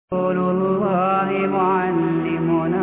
رسول الله معلمنا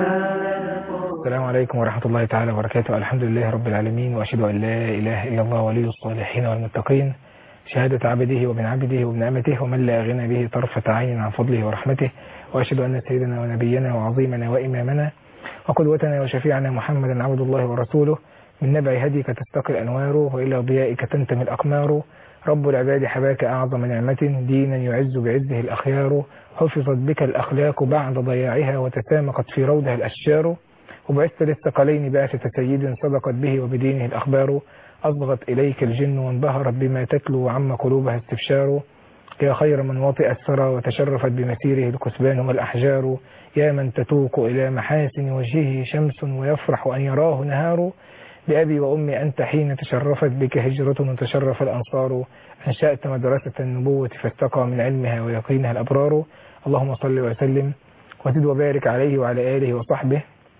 السلام عليكم ورحمة الله تعالى وبركاته الحمد لله رب العالمين وأشهد أن لا إله إلا الله ولي الصالحين والمتقين شهادة عبده ومن عبده وابن أمته ومن لا غنى به طرفة عين عن فضله ورحمته وأشهد أن سيدنا ونبينا وعظيمنا وإمامنا وقدوتنا وشفيعنا محمدا عبد الله ورسوله من نبع هديك تستقي الأنوار وإلى ضيائك تنتمي الأقمار رب العباد حباك أعظم نعمة دينا يعز بعزه الأخيار حفظت بك الأخلاق بعد ضياعها وتسامقت في روضها الأشجار وبعثت للثقلين بعثة سيد صدقت به وبدينه الأخبار أصغت إليك الجن وانبهرت بما تتلو وعم قلوبها استبشار يا خير من وطئ الثرى وتشرفت بمسيره الكثبان والأحجار يا من تتوق إلى محاسن وجهه شمس ويفرح أن يراه نهار بأبي وأمي أنت حين تشرفت بك هجرة وتشرف الأنصار أنشأت مدرسة النبوة فاستقى من علمها ويقينها الأبرار اللهم صل وسلم وزد وبارك عليه وعلى آله وصحبه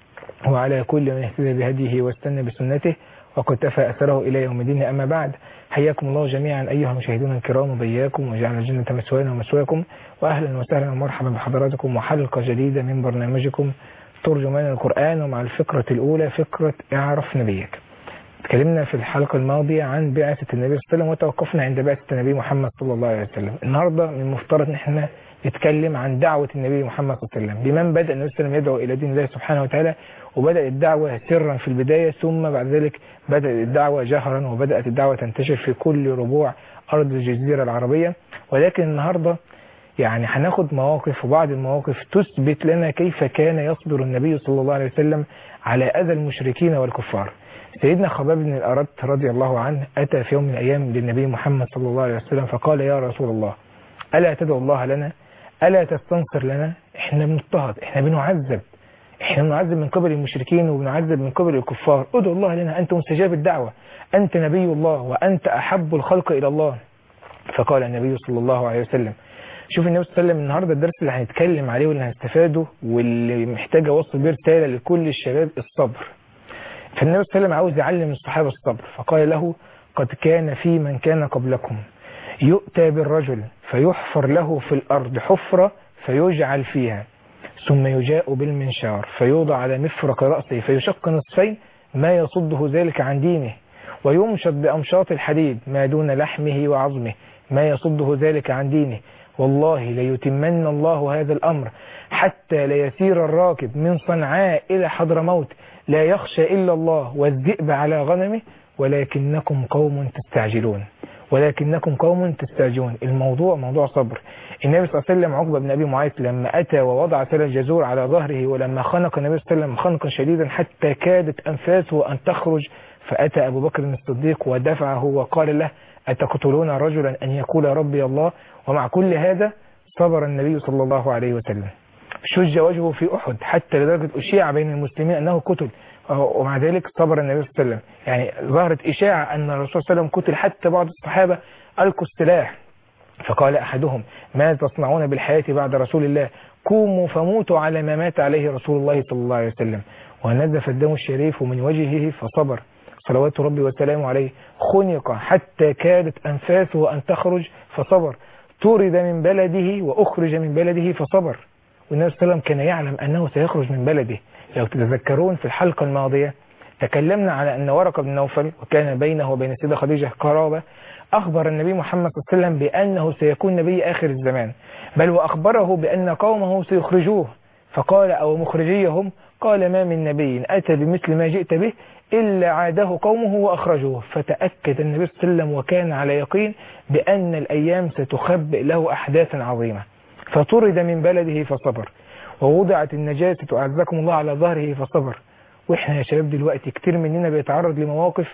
وعلى كل من اهتدى بهديه واستنى بسنته وقد تفى أثره إلى يوم الدين أما بعد حياكم الله جميعا أيها المشاهدون الكرام وبياكم وجعل الجنة مسوانا ومسواكم وأهلا وسهلا ومرحبا بحضراتكم وحلقة جديدة من برنامجكم ترجمان القرآن ومع الفقرة الأولى فقرة اعرف نبيك تكلمنا في الحلقة الماضية عن بعثة النبي صلى الله عليه وسلم وتوقفنا عند بعثة النبي محمد صلى الله عليه وسلم النهاردة من المفترض ان احنا نتكلم عن دعوة النبي محمد صلى الله عليه وسلم بمن بدأ النبي صلى الله عليه وسلم يدعو إلى دين الله سبحانه وتعالى وبدأ الدعوة سرا في البداية ثم بعد ذلك بدأت الدعوة جهرا وبدأت الدعوة تنتشر في كل ربوع أرض الجزيرة العربية ولكن النهاردة يعني هناخد مواقف وبعض المواقف تثبت لنا كيف كان يصبر النبي صلى الله عليه وسلم على أذى المشركين والكفار سيدنا خباب بن الأرد رضي الله عنه أتى في يوم من الأيام للنبي محمد صلى الله عليه وسلم فقال يا رسول الله ألا تدعو الله لنا ألا تستنصر لنا إحنا بنضطهد إحنا بنعذب إحنا بنعذب من قبل المشركين وبنعذب من قبل الكفار ادعو الله لنا أنت مستجاب الدعوة أنت نبي الله وأنت أحب الخلق إلى الله فقال النبي صلى الله عليه وسلم شوف النبي صلى الله عليه وسلم النهارده الدرس اللي هنتكلم عليه واللي هنستفاده واللي محتاج اوصل بيه رساله لكل الشباب الصبر فالنبي صلى الله عليه وسلم عاوز يعلم الصحابه الصبر فقال له قد كان في من كان قبلكم يؤتى بالرجل فيحفر له في الارض حفره فيجعل فيها ثم يجاء بالمنشار فيوضع على مفرق راسه فيشق نصفين ما يصده ذلك عن دينه ويمشط بامشاط الحديد ما دون لحمه وعظمه ما يصده ذلك عن دينه والله ليتمن الله هذا الأمر حتى ليسير الراكب من صنعاء إلى حضرموت لا يخشى إلا الله والذئب على غنمه ولكنكم قوم تستعجلون ولكنكم قوم تستعجلون الموضوع موضوع صبر النبي صلى الله عليه وسلم عقبة بن أبي معيط لما أتى ووضع سل الجزور على ظهره ولما خنق النبي صلى الله عليه وسلم خنقا شديدا حتى كادت أنفاسه أن تخرج فأتى أبو بكر الصديق ودفعه وقال له أتقتلون رجلا أن يقول ربي الله ومع كل هذا صبر النبي صلى الله عليه وسلم شج وجهه في أحد حتى لدرجة أشيع بين المسلمين أنه قتل ومع ذلك صبر النبي صلى الله عليه وسلم يعني ظهرت إشاعة أن الرسول صلى الله عليه وسلم قتل حتى بعض الصحابة ألقوا السلاح فقال أحدهم ما تصنعون بالحياة بعد رسول الله قوموا فموتوا على ما مات عليه رسول الله صلى الله عليه وسلم ونزف الدم الشريف من وجهه فصبر صلوات ربي وسلامه عليه خنق حتى كادت أنفاسه أن تخرج فصبر طرد من بلده وأخرج من بلده فصبر والنبي صلى الله عليه وسلم كان يعلم أنه سيخرج من بلده لو تتذكرون في الحلقة الماضية تكلمنا على أن ورقة بن نوفل وكان بينه وبين السيدة خديجة قرابة أخبر النبي محمد صلى الله عليه وسلم بأنه سيكون نبي آخر الزمان بل وأخبره بأن قومه سيخرجوه فقال أو مخرجيهم قال ما من نبي أتى بمثل ما جئت به إلا عاده قومه وأخرجوه فتأكد النبي صلى الله عليه وسلم وكان على يقين بأن الأيام ستخبئ له أحداثا عظيمة فطرد من بلده فصبر ووضعت النجاسة أعزكم الله على ظهره فصبر وإحنا يا شباب دلوقتي كتير مننا بيتعرض لمواقف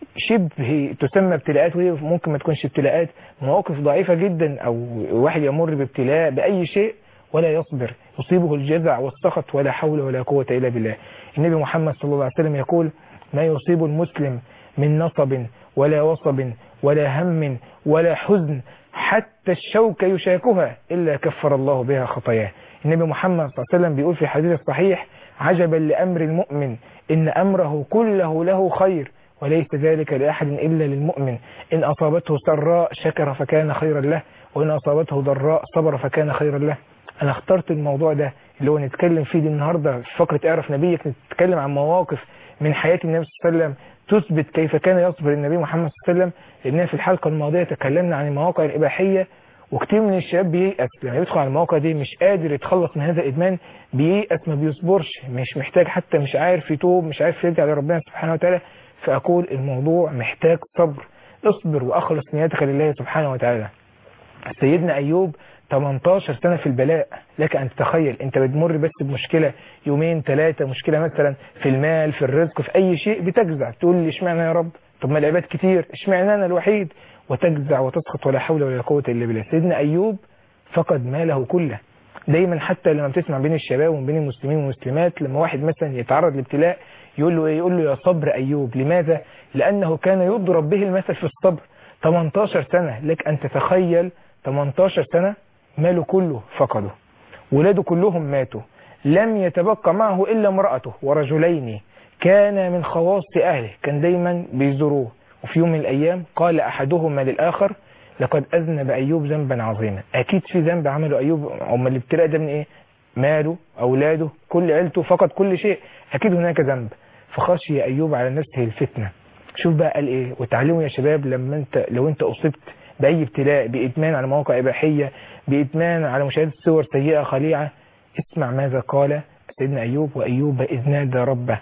شبه تسمى ابتلاءات وهي ممكن ما تكونش ابتلاءات مواقف ضعيفة جدا أو واحد يمر بابتلاء بأي شيء ولا يصبر يصيبه الجزع والسخط ولا حول ولا قوة إلا بالله النبي محمد صلى الله عليه وسلم يقول ما يصيب المسلم من نصب ولا وصب ولا هم ولا حزن حتى الشوك يشاكها إلا كفر الله بها خطاياه النبي محمد صلى الله عليه وسلم بيقول في حديث صحيح عجبا لأمر المؤمن إن أمره كله له خير وليس ذلك لأحد إلا للمؤمن إن أصابته سراء شكر فكان خيرا له وإن أصابته ضراء صبر فكان خيرا له انا اخترت الموضوع ده اللي هو نتكلم فيه دي النهارده في فقره اعرف نبيك نتكلم عن مواقف من حياه النبي صلى الله عليه وسلم تثبت كيف كان يصبر النبي محمد صلى الله عليه وسلم لان في الحلقه الماضيه تكلمنا عن المواقع الاباحيه وكتير من الشباب بييأس لما يدخل على المواقع دي مش قادر يتخلص من هذا الادمان بييأس ما بيصبرش مش محتاج حتى مش عارف يتوب مش عارف يرجع لربنا سبحانه وتعالى فاقول الموضوع محتاج صبر اصبر واخلص نيتك لله سبحانه وتعالى سيدنا ايوب 18 سنة في البلاء لك أن تتخيل أنت بتمر بس بمشكلة يومين ثلاثة مشكلة مثلا في المال في الرزق في أي شيء بتجزع تقول لي اشمعنى يا رب طب ما العباد كتير اشمعنى أنا الوحيد وتجزع وتسقط ولا حول ولا قوة إلا بالله سيدنا أيوب فقد ماله كله دايما حتى لما بتسمع بين الشباب وبين المسلمين والمسلمات لما واحد مثلا يتعرض لابتلاء يقول له ايه يقول له يا صبر ايوب لماذا لانه كان يضرب به المثل في الصبر 18 سنة لك ان تتخيل 18 سنة ماله كله فقده ولاده كلهم ماتوا لم يتبقى معه إلا امرأته ورجلين كان من خواص أهله كان دايما بيزوروه وفي يوم من الأيام قال أحدهما للآخر لقد أذنب أيوب ذنبا عظيما أكيد في ذنب عمله أيوب أما الابتلاء ده من إيه ماله أولاده كل عيلته فقد كل شيء أكيد هناك ذنب فخشي أيوب على نفسه الفتنة شوف بقى قال إيه وتعلموا يا شباب لما أنت لو أنت أصبت بأي ابتلاء بإدمان على مواقع إباحية بإدمان على مشاهدة صور سيئة خليعة اسمع ماذا قال سيدنا أيوب وأيوب إذ نادى ربه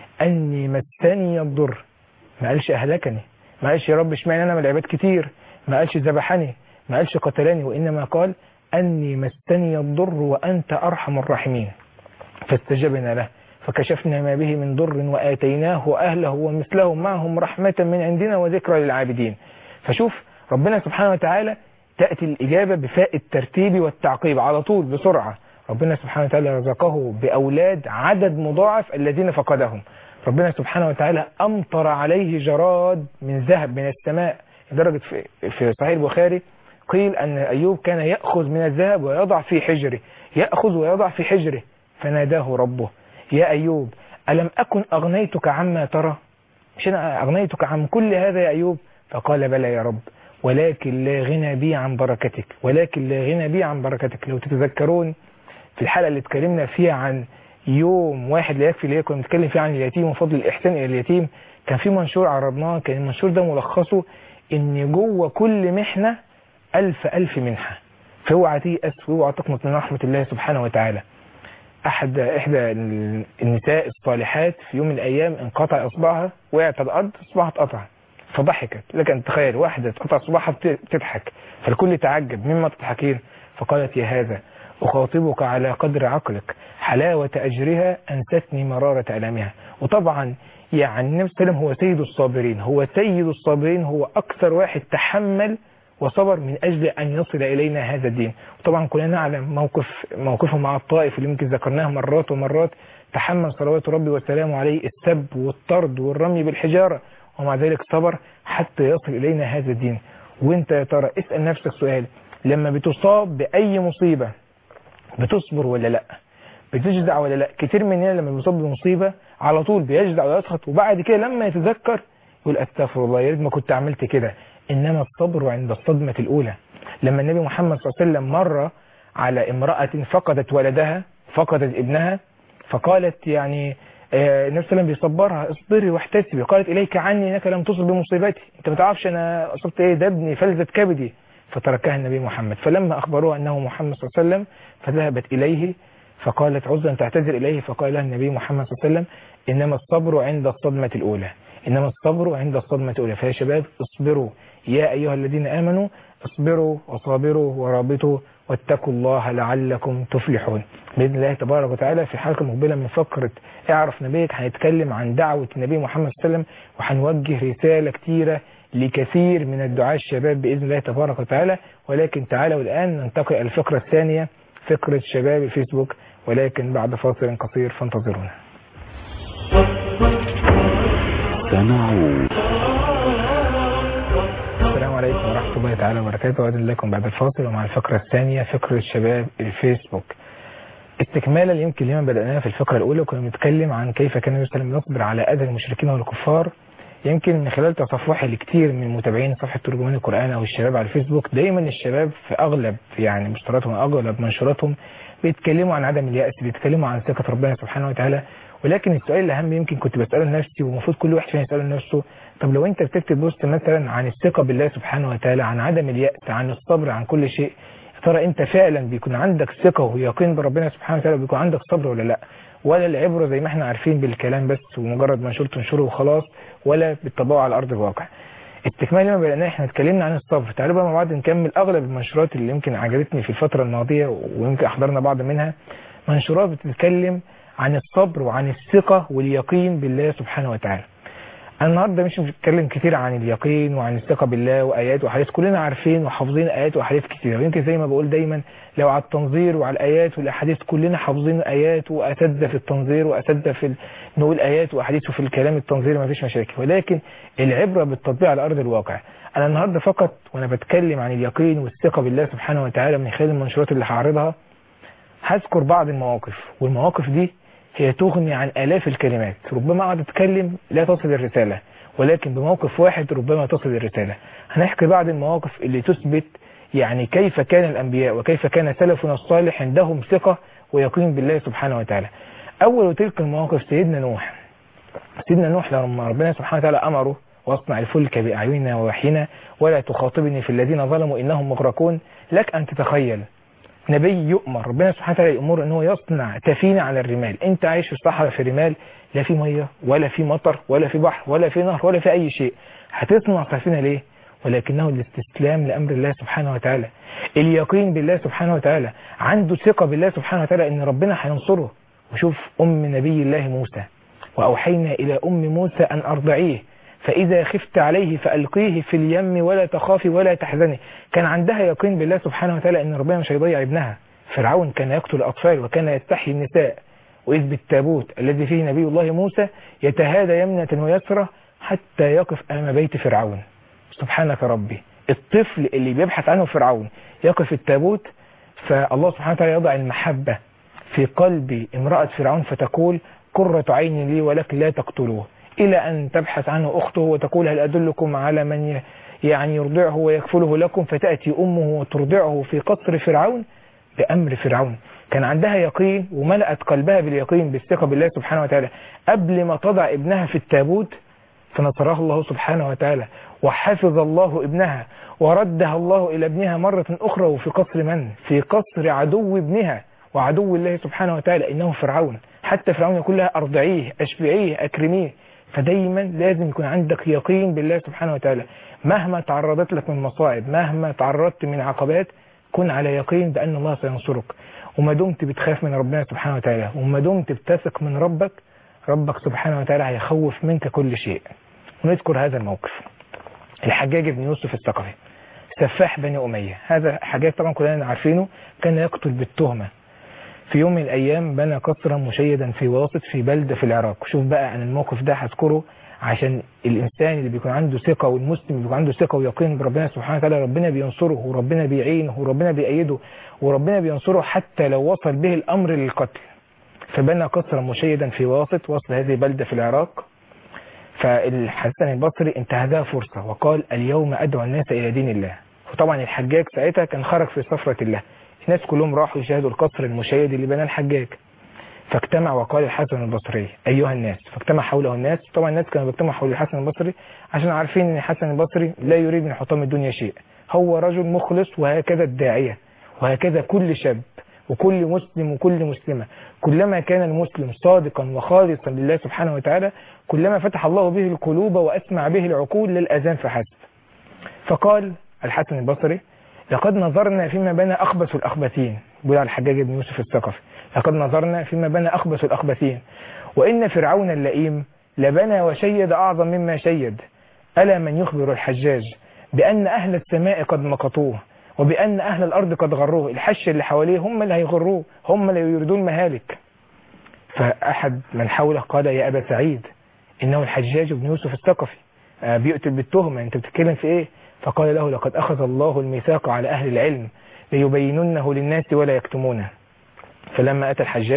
أني مسني الضر ما قالش أهلكني ما قالش يا رب اشمعنى أنا من العباد كتير ما قالش ذبحني ما قالش قتلني وإنما قال أني مسني الضر وأنت أرحم الراحمين فاستجبنا له فكشفنا ما به من ضر وآتيناه أهله ومثلهم معهم رحمة من عندنا وذكرى للعابدين فشوف ربنا سبحانه وتعالى تأتي الإجابة بفاء الترتيب والتعقيب على طول بسرعة ربنا سبحانه وتعالى رزقه بأولاد عدد مضاعف الذين فقدهم ربنا سبحانه وتعالى أمطر عليه جراد من ذهب من السماء لدرجة في, في صحيح البخاري قيل أن أيوب كان يأخذ من الذهب ويضع في حجره يأخذ ويضع في حجره فناداه ربه يا أيوب ألم أكن أغنيتك عما ترى مش أنا أغنيتك عن كل هذا يا أيوب فقال بلى يا رب ولكن لا غنى بي عن بركتك ولكن لا غنى بي عن بركتك لو تتذكرون في الحلقة اللي اتكلمنا فيها عن يوم واحد لا يكفي اللي كنا بنتكلم فيه عن اليتيم وفضل الإحسان إلى اليتيم كان في منشور عرضناه كان المنشور ده ملخصه إن جوه كل محنة ألف ألف منحة فاوعى تيأس واوعى تقنط من رحمة الله سبحانه وتعالى أحد إحدى النساء الصالحات في يوم من الأيام انقطع إصبعها وقعت على الأرض إصبعها اتقطع فضحكت لك أن تخيل واحدة تقطع صباحها بتضحك فالكل تعجب مما تضحكين فقالت يا هذا أخاطبك على قدر عقلك حلاوة أجرها أنستني مرارة ألمها وطبعا يعني النبي صلى الله عليه وسلم هو سيد الصابرين هو سيد الصابرين هو أكثر واحد تحمل وصبر من أجل أن يصل إلينا هذا الدين وطبعا كلنا نعلم موقف موقفه مع الطائف اللي يمكن ذكرناه مرات ومرات تحمل صلوات ربي وسلامه عليه السب والطرد والرمي بالحجارة ومع ذلك صبر حتى يصل إلينا هذا الدين وانت يا ترى اسأل نفسك سؤال لما بتصاب بأي مصيبة بتصبر ولا لا بتجزع ولا لا كتير مننا لما بيصاب بمصيبة على طول بيجزع ويسخط وبعد كده لما يتذكر يقول استغفر الله يا ريت ما كنت عملت كده انما الصبر عند الصدمة الاولى لما النبي محمد صلى الله عليه وسلم مر على امرأة فقدت ولدها فقدت ابنها فقالت يعني النبي صلى الله عليه وسلم بيصبرها اصبري واحتسبي قالت اليك عني انك لم تصب بمصيبتي انت ما تعرفش انا اصبت ايه ده ابني فلذت كبدي فتركها النبي محمد فلما اخبروها انه محمد صلى الله عليه وسلم فذهبت اليه فقالت عزا ان تعتذر اليه فقال لها النبي محمد صلى الله عليه وسلم انما الصبر عند الصدمة الاولى انما الصبر عند الصدمة الاولى فيا شباب اصبروا يا ايها الذين امنوا اصبروا وصابروا ورابطوا واتقوا الله لعلكم تفلحون بإذن الله تبارك وتعالى في حلقة مقبلة من فقرة اعرف نبيك هنتكلم عن دعوة النبي محمد صلى الله عليه وسلم وهنوجه رسالة كتيرة لكثير من الدعاء الشباب بإذن الله تبارك وتعالى ولكن تعالوا الآن ننتقل الفقرة الثانية فقرة شباب الفيسبوك ولكن بعد فاصل قصير فانتظرونا سنعود السلام عليكم ورحمة الله تعالى وبركاته وأذن لكم بعد الفاصل ومع الفقرة الثانية فقرة شباب الفيسبوك استكمالا يمكن لما بدأناها في الفقرة الأولى كنا بنتكلم عن كيف كان النبي صلى الله عليه وسلم يصبر على أذى المشركين والكفار يمكن من خلال تصفحي لكتير من متابعين صفحة ترجمان القرآن أو الشباب على الفيسبوك دايما الشباب في أغلب يعني مشتراتهم أغلب منشوراتهم بيتكلموا عن عدم اليأس بيتكلموا عن ثقة ربنا سبحانه وتعالى ولكن السؤال الأهم يمكن كنت بسأله لنفسي والمفروض كل واحد فينا يسأله لنفسه طب لو أنت بتكتب بوست مثلا عن الثقة بالله سبحانه وتعالى عن عدم اليأس عن الصبر عن كل شيء يا ترى أنت فعلا بيكون عندك ثقة ويقين بربنا سبحانه وتعالى بيكون عندك صبر ولا لا ولا العبرة زي ما احنا عارفين بالكلام بس ومجرد منشور تنشره وخلاص ولا بالطباع على أرض الواقع التكمال لما بدأنا احنا اتكلمنا عن الصبر تعالوا بقى مع بعض نكمل أغلب المنشورات اللي يمكن عجبتني في الفترة الماضية ويمكن أحضرنا بعض منها منشورات بتتكلم عن الصبر وعن الثقة واليقين بالله سبحانه وتعالى أنا النهارده مش بتكلم كتير عن اليقين وعن الثقة بالله وآيات وحديث كلنا عارفين وحافظين آيات وأحاديث كتير يمكن زي ما بقول دايما لو على التنظير وعلى الآيات والأحاديث كلنا حافظين آيات وأساتذة في التنظير وأساتذة في ال- نقول آيات وأحاديث وفي الكلام التنظيري ما فيش مشاكل ولكن العبرة بالتطبيق على أرض الواقع أنا النهارده فقط وأنا بتكلم عن اليقين والثقة بالله سبحانه وتعالى من خلال المنشورات اللي هعرضها هذكر بعض المواقف والمواقف دي هي تغني عن آلاف الكلمات ربما أقعد أتكلم لا تصل الرسالة ولكن بموقف واحد ربما تصل الرسالة هنحكي بعض المواقف اللي تثبت يعني كيف كان الأنبياء وكيف كان سلفنا الصالح عندهم ثقة ويقين بالله سبحانه وتعالى أول تلك المواقف سيدنا نوح سيدنا نوح لما ربنا سبحانه وتعالى أمره واصنع الفلك بأعيننا ووحينا ولا تخاطبني في الذين ظلموا إنهم مغرقون لك أن تتخيل نبي يؤمر ربنا سبحانه وتعالى يأمر ان هو يصنع سفينة على الرمال انت عايش في الصحراء في رمال لا في مية ولا في مطر ولا في بحر ولا في نهر ولا في اي شيء هتصنع سفينة ليه ولكنه الاستسلام لأمر الله سبحانه وتعالى اليقين بالله سبحانه وتعالى عنده ثقة بالله سبحانه وتعالى ان ربنا هينصره وشوف أم نبي الله موسى وأوحينا إلى أم موسى أن أرضعيه فإذا خفت عليه فألقيه في اليم ولا تخافي ولا تحزني كان عندها يقين بالله سبحانه وتعالى أن ربنا مش هيضيع ابنها فرعون كان يقتل الأطفال وكان يستحيي النساء وإذ بالتابوت الذي فيه نبي الله موسى يتهادى يمنة ويسرى حتى يقف أمام بيت فرعون سبحانك ربي الطفل اللي بيبحث عنه فرعون يقف التابوت فالله سبحانه وتعالى يضع المحبة في قلب امرأة فرعون فتقول قرة عين لي ولك لا تقتلوه إلى أن تبحث عنه أخته وتقول هل أدلكم على من يعني يرضعه ويكفله لكم فتأتي أمه وترضعه في قصر فرعون بأمر فرعون كان عندها يقين وملأت قلبها باليقين بالثقة بالله سبحانه وتعالى قبل ما تضع ابنها في التابوت فنصرها الله سبحانه وتعالى وحفظ الله ابنها وردها الله إلى ابنها مرة أخرى وفي قصر من؟ في قصر عدو ابنها وعدو الله سبحانه وتعالى إنه فرعون حتى فرعون يقول لها أرضعيه أشبعيه أكرميه فدايما لازم يكون عندك يقين بالله سبحانه وتعالى مهما تعرضت لك من مصائب مهما تعرضت من عقبات كن على يقين بأن الله سينصرك وما دمت بتخاف من ربنا سبحانه وتعالى وما دمت بتثق من ربك ربك سبحانه وتعالى هيخوف منك كل شيء ونذكر هذا الموقف الحجاج بن يوسف الثقفي سفاح بني أمية هذا حجاج طبعا كلنا عارفينه كان يقتل بالتهمة في يوم من الأيام بنى قصرا مشيدا في واسط في بلدة في العراق شوف بقى أنا الموقف ده هذكره عشان الإنسان اللي بيكون عنده ثقة والمسلم اللي بيكون عنده ثقة ويقين بربنا سبحانه وتعالى ربنا بينصره وربنا بيعينه وربنا بيأيده وربنا بينصره حتى لو وصل به الأمر للقتل فبنى قصرا مشيدا في واسط وسط هذه البلدة في العراق فالحسن البصري انتهزها فرصة وقال اليوم أدعو الناس إلى دين الله وطبعا الحجاج ساعتها كان خرج في صفرة الله الناس كلهم راحوا يشاهدوا القصر المشيد اللي بناه الحجاج فاجتمع وقال الحسن البصري أيها الناس فاجتمع حوله الناس طبعا الناس كانوا بيجتمعوا حول الحسن البصري عشان عارفين ان الحسن البصري لا يريد من حطام الدنيا شيء هو رجل مخلص وهكذا الداعية وهكذا كل شاب وكل مسلم وكل مسلمة كلما كان المسلم صادقا وخالصا لله سبحانه وتعالى كلما فتح الله به القلوب وأسمع به العقول للأذان فحسب فقال الحسن البصري لقد نظرنا فيما بنى أخبث الأخبثين بيقول على الحجاج بن يوسف الثقفي لقد نظرنا فيما بنى أخبث الأخبثين وإن فرعون اللئيم لبنى وشيد أعظم مما شيد ألا من يخبر الحجاج بأن أهل السماء قد مقطوه وبأن أهل الأرض قد غروه الحش اللي حواليه هم اللي هيغروه هم اللي يريدون مهالك فأحد من حوله قال يا أبا سعيد إنه الحجاج بن يوسف الثقفي آه بيقتل بالتهمة أنت بتتكلم في إيه فقال له لقد أخذ الله الميثاق على أهل العلم ليبيننه للناس ولا يكتمونه فلما أتى الحجاج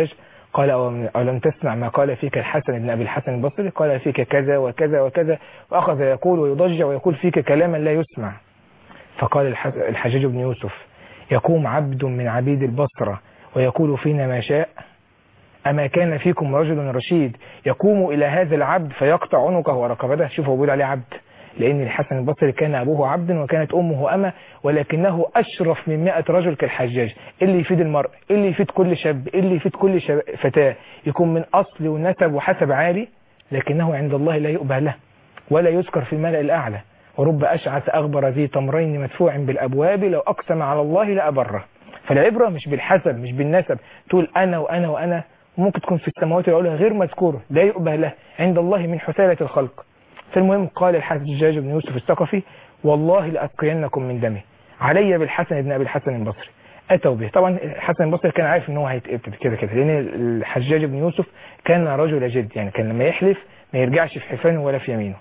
قال أو- أولم تسمع ما قال فيك الحسن بن أبي الحسن البصري قال فيك كذا وكذا وكذا وأخذ يقول ويضجع ويقول فيك كلاما لا يسمع فقال الح- الحجاج بن يوسف يقوم عبد من عبيد البصرة ويقول فينا ما شاء أما كان فيكم رجل رشيد يقوم إلى هذا العبد فيقطع عنقه ورقبته شوف هو بيقول عليه عبد لأن الحسن البصري كان أبوه عبد وكانت أمه أمة ولكنه أشرف من مئة رجل كالحجاج اللي يفيد المرء اللي يفيد كل شاب اللي يفيد كل شاب فتاة يكون من أصل ونسب وحسب عالي لكنه عند الله لا يؤبه له ولا يذكر في الملأ الأعلى ورب أشعث أغبر ذي تمرين مدفوع بالأبواب لو أقسم على الله لأبره فالعبرة مش بالحسب مش بالنسب تقول أنا وأنا وأنا ممكن تكون في السماوات العلى غير مذكورة لا يؤبه له عند الله من حثالة الخلق فالمهم قال الحجاج بن يوسف الثقفي والله لأتقينكم من دمه علي بالحسن بن أبي الحسن البصري أتوا به طبعا الحسن البصري كان عارف ان هو هيتقتل كده كده لأن الحجاج بن يوسف كان رجل جد يعني كان لما يحلف ما يرجعش في حفانه ولا في يمينه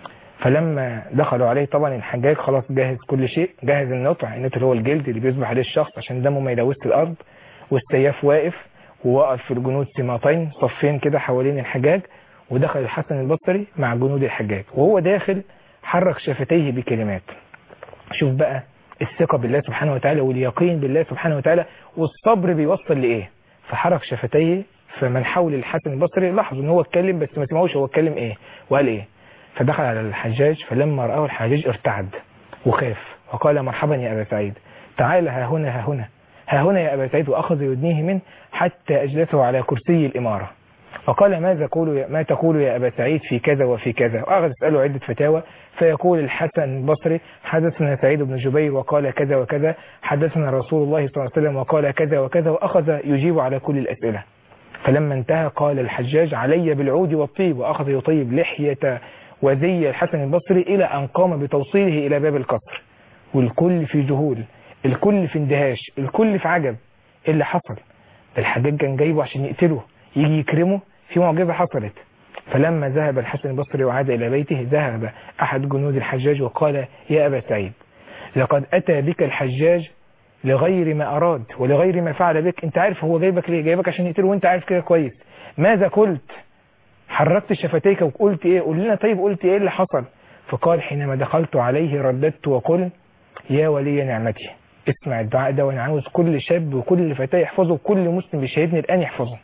فلما دخلوا عليه طبعا الحجاج خلاص جهز كل شيء جهز النطع النطع اللي هو الجلد اللي بيصبح عليه الشخص عشان دمه ما يلوث الارض والسياف واقف ووقف في الجنود سماطين صفين كده حوالين الحجاج ودخل الحسن البصري مع جنود الحجاج وهو داخل حرك شفتيه بكلمات شوف بقى الثقة بالله سبحانه وتعالى واليقين بالله سبحانه وتعالى والصبر بيوصل لإيه فحرك شفتيه فمن حول الحسن البصري لاحظوا ان هو اتكلم بس ما سمعوش هو اتكلم ايه وقال ايه فدخل على الحجاج فلما رآه الحجاج ارتعد وخاف وقال مرحبا يا أبا سعيد تعال ها هنا ها هنا ها هنا يا أبا سعيد وأخذ يدنيه منه حتى أجلسه على كرسي الإمارة وقال ماذا تقول ما تقول يا أبا سعيد في كذا وفي كذا وأخذ يسأله عدة فتاوى فيقول الحسن البصري حدثنا سعيد بن جبير وقال كذا وكذا حدثنا رسول الله صلى الله عليه وسلم وقال كذا وكذا وأخذ يجيب على كل الأسئلة فلما انتهى قال الحجاج علي بالعود والطيب وأخذ يطيب لحية وزي الحسن البصري إلى أن قام بتوصيله إلى باب القصر والكل في ذهول الكل في اندهاش الكل في عجب إيه اللي حصل ده الحجاج كان جايبه عشان يقتله يجي يكرمه في معجزة حصلت فلما ذهب الحسن البصري وعاد إلى بيته ذهب أحد جنود الحجاج وقال يا أبا سعيد لقد أتى بك الحجاج لغير ما أراد ولغير ما فعل بك أنت عارف هو جايبك ليه جايبك عشان يقتله وأنت عارف كده كويس ماذا قلت حركت شفتيك وقلت إيه قول لنا طيب قلت إيه اللي حصل فقال حينما دخلت عليه رددت وقل يا ولي نعمتي اسمع الدعاء ده وانا عاوز كل شاب وكل فتاة يحفظه وكل مسلم بيشاهدني الآن يحفظه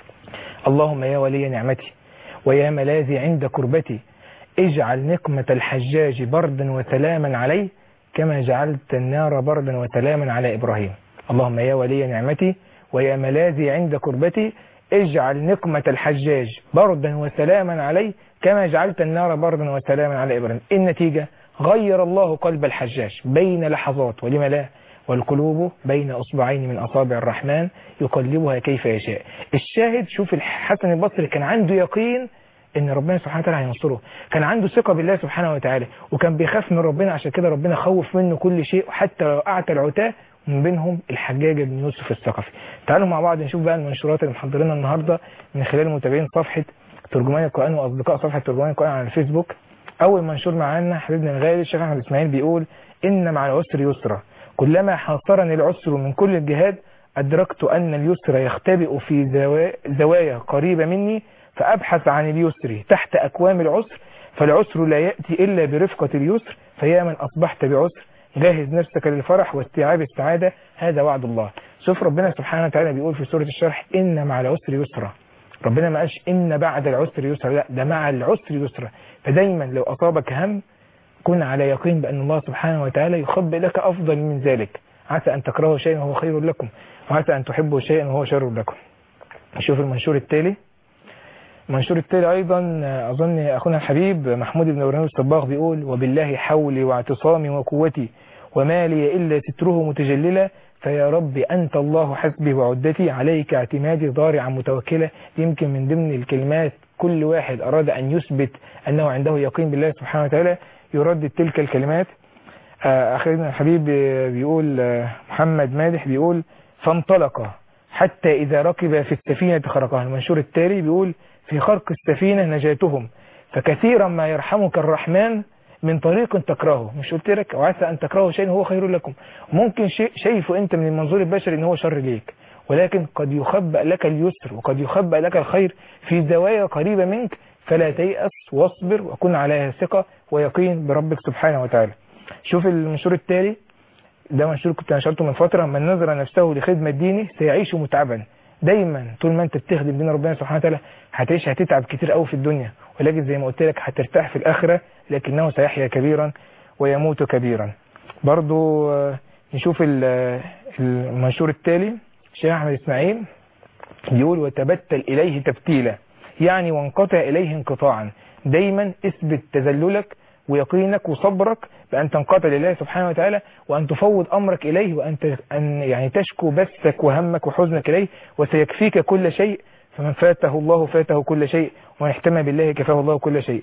اللهم يا ولي نعمتي ويا ملاذي عند كربتي اجعل نقمة الحجاج بردا وسلاما عليه كما جعلت النار بردا وسلاما على إبراهيم اللهم يا ولي نعمتي ويا ملاذي عند كربتي اجعل نقمة الحجاج بردا وسلاما عليه كما جعلت النار بردا وسلاما على إبراهيم النتيجة غير الله قلب الحجاج بين لحظات ولم لا والقلوب بين أصبعين من أصابع الرحمن يقلبها كيف يشاء الشاهد شوف الحسن البصري كان عنده يقين ان ربنا سبحانه وتعالى هينصره كان عنده ثقة بالله سبحانه وتعالى وكان بيخاف من ربنا عشان كده ربنا خوف منه كل شيء وحتى لو أعتى العتاة من بينهم الحجاج بن يوسف الثقفي تعالوا مع بعض نشوف بقى المنشورات اللي محضرينها النهاردة من خلال متابعين صفحة ترجمان القرآن وأصدقاء صفحة ترجمان القرآن على الفيسبوك أول منشور معانا حبيبنا الغالي الشيخ أحمد إسماعيل بيقول إن مع العسر يسرا كلما حاصرني العسر من كل الجهات أدركت أن اليسر يختبئ في زوا- زوايا قريبة مني فأبحث عن اليسر تحت أكوام العسر فالعسر لا يأتي إلا برفقة اليسر فيا من أصبحت بعسر جهز نفسك للفرح واستيعاب السعادة هذا وعد الله شوف ربنا سبحانه وتعالى بيقول في سورة الشرح إن مع العسر يسرا ربنا ما قالش إن بعد العسر يسرا لا ده مع العسر يسرا فدايما لو أصابك هم كن على يقين بأن الله سبحانه وتعالى يخبئ لك أفضل من ذلك عسى أن تكرهوا شيئا وهو خير لكم وعسى أن تحبوا شيئا وهو شر لكم شوف المنشور التالي المنشور التالي أيضا أظن أخونا الحبيب محمود بن إبراهيم الصباغ بيقول وبالله حولي واعتصامي وقوتي وما لي إلا ستره متجللا فيا رب أنت الله حسبي وعدتي عليك اعتمادي ضارعا متوكلا يمكن من ضمن الكلمات كل واحد أراد أن يثبت أنه عنده يقين بالله سبحانه وتعالى يردد تلك الكلمات آه، أخينا الحبيب بيقول آه، محمد مادح بيقول فانطلق حتى إذا ركب في السفينة خرقها المنشور التالي بيقول في خرق السفينة نجاتهم فكثيرا ما يرحمك الرحمن من طريق تكرهه مش قلت لك وعسى أن تكرهوا شيئا هو خير لكم ممكن شيء شايفه أنت من المنظور البشري إن هو شر ليك ولكن قد يخبأ لك اليسر وقد يخبأ لك الخير في زوايا قريبة منك فلا تيأس واصبر وكن عليها ثقة ويقين بربك سبحانه وتعالى شوف المنشور التالي ده منشور كنت نشرته من فترة من نظر نفسه لخدمة دينه سيعيش متعبا دايما طول ما انت بتخدم دين ربنا سبحانه وتعالى هتعيش هتتعب كتير قوي في الدنيا ولكن زي ما قلت لك هترتاح في الآخرة لكنه سيحيا كبيرا ويموت كبيرا برضو آه، نشوف ال- آه، المنشور التالي الشيخ أحمد إسماعيل يقول وتبتل إليه تبتيلا يعني وانقطع إليه انقطاعا دايما اثبت تذللك ويقينك وصبرك بأن تنقطع لله سبحانه وتعالى وأن تفوض أمرك إليه وأن ت- أن يعني تشكو بثك وهمك وحزنك إليه وسيكفيك كل شيء فمن فاته الله فاته كل شيء ومن احتمى بالله كفاه الله كل شيء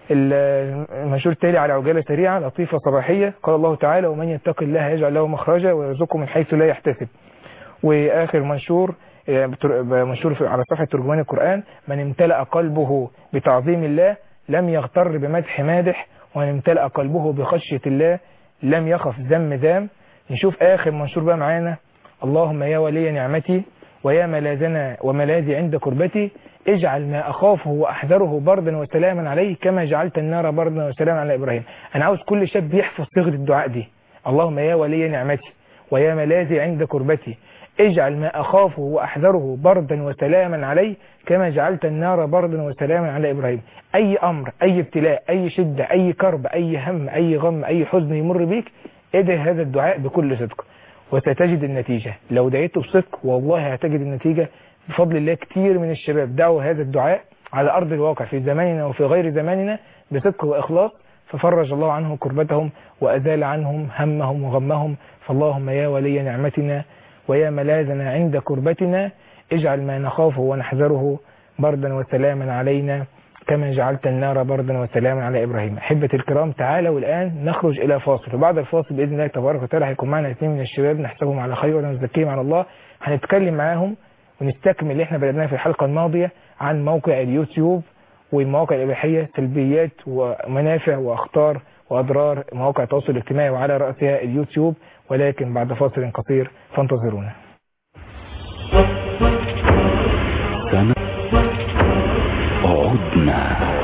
ال- المنشور التالي على عجالة سريعة لطيفة صباحية قال الله تعالى ومن يتق الله يجعل له مخرجا ويرزقه من حيث لا يحتسب واخر منشور آه، بتر- منشور في- على صفحه ترجمان القران من امتلأ قلبه بتعظيم الله لم يغتر بمدح مادح ومن امتلأ قلبه بخشيه الله لم يخف ذم ذام نشوف اخر منشور بقى معانا اللهم يا ولي نعمتي ويا ملاذنا وملاذي عند قربتي اجعل ما اخافه واحذره بردا وسلاما عليه كما جعلت النار بردا وسلاما على ابراهيم انا عاوز كل شاب يحفظ صيغه الدعاء دي اللهم يا ولي نعمتي ويا ملاذي عند قربتي اجعل ما أخافه وأحذره بردا وسلاما علي كما جعلت النار بردا وسلاما على إبراهيم أي أمر أي ابتلاء أي شدة أي كرب أي هم أي غم أي حزن يمر بيك ادعي هذا الدعاء بكل صدق وستجد النتيجة لو دعيته بصدق والله هتجد النتيجة بفضل الله كتير من الشباب دعوا هذا الدعاء على أرض الواقع في زماننا وفي غير زماننا بصدق وإخلاص ففرج الله عنهم كربتهم وأزال عنهم همهم وغمهم فاللهم يا ولي نعمتنا ويا ملاذنا عند كربتنا اجعل ما نخافه ونحذره بردا وسلاما علينا كما جعلت النار بردا وسلاما على إبراهيم أحبة الكرام تعالوا الآن نخرج إلى فاصل وبعد الفاصل بإذن الله تبارك وتعالى هيكون معنا اثنين من الشباب نحسبهم على خير ونزكيهم على الله هنتكلم معاهم ونستكمل اللي احنا بدأناه في الحلقة الماضية عن موقع اليوتيوب والمواقع الإباحية سلبيات ومنافع وأخطار وأضرار مواقع التواصل الاجتماعي وعلى رأسها اليوتيوب ولكن بعد فاصل قصير فانتظرونا سنة عدنا